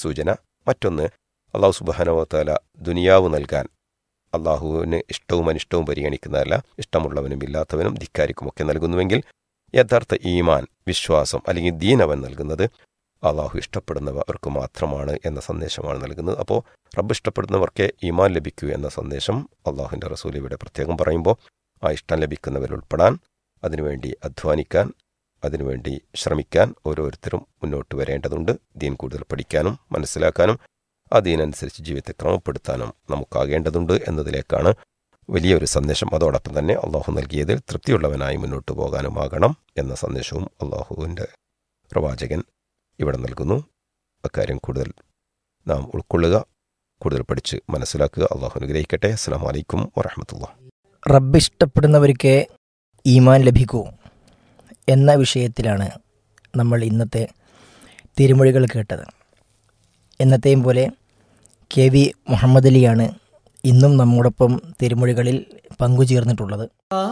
സൂചന മറ്റൊന്ന് അള്ളാഹു സുബാനവത്താല ദുനിയാവ് നൽകാൻ അള്ളാഹുവിന് ഇഷ്ടവും അനിഷ്ടവും പരിഗണിക്കുന്നതല്ല ഇഷ്ടമുള്ളവനും ഇല്ലാത്തവനും ധിക്കാരിക്കുമൊക്കെ നൽകുന്നുവെങ്കിൽ യഥാർത്ഥ ഈമാൻ വിശ്വാസം അല്ലെങ്കിൽ ദീൻ അവൻ നൽകുന്നത് അള്ളാഹു ഇഷ്ടപ്പെടുന്നവർക്ക് മാത്രമാണ് എന്ന സന്ദേശമാണ് നൽകുന്നത് അപ്പോൾ റബ്ബ് ഇഷ്ടപ്പെടുന്നവർക്കേ ഈമാൻ ലഭിക്കൂ എന്ന സന്ദേശം അള്ളാഹുവിൻ്റെ റസൂൽ ഇവിടെ പ്രത്യേകം പറയുമ്പോൾ ആ ഇഷ്ടം ലഭിക്കുന്നവരിൽ ഉൾപ്പെടാൻ അതിനുവേണ്ടി അധ്വാനിക്കാൻ അതിനുവേണ്ടി ശ്രമിക്കാൻ ഓരോരുത്തരും മുന്നോട്ട് വരേണ്ടതുണ്ട് ദീൻ കൂടുതൽ പഠിക്കാനും മനസ്സിലാക്കാനും അതിനനുസരിച്ച് ജീവിതത്തെ ക്രമപ്പെടുത്താനും നമുക്കാകേണ്ടതുണ്ട് എന്നതിലേക്കാണ് വലിയൊരു സന്ദേശം അതോടൊപ്പം തന്നെ അള്ളാഹു നൽകിയതിൽ തൃപ്തിയുള്ളവനായി മുന്നോട്ട് പോകാനുമാകണം എന്ന സന്ദേശവും അള്ളാഹുവിൻ്റെ പ്രവാചകൻ ഇവിടെ നൽകുന്നു അക്കാര്യം കൂടുതൽ നാം ഉൾക്കൊള്ളുക കൂടുതൽ പഠിച്ച് മനസ്സിലാക്കുക അള്ളാഹു അനുഗ്രഹിക്കട്ടെ അസ്സാം വലൈക്കും വറഹമത്തുള്ള റബ്ബ് ഇഷ്ടപ്പെടുന്നവർക്ക് ഈമാൻ ലഭിക്കൂ എന്ന വിഷയത്തിലാണ് നമ്മൾ ഇന്നത്തെ തിരുമൊഴികൾ കേട്ടത് എന്നത്തെയും പോലെ കെ വി മുഹമ്മദ് അലിയാണ് ഇന്നും നമ്മോടൊപ്പം തിരുമൊഴികളിൽ പങ്കുചേർന്നിട്ടുള്ളത്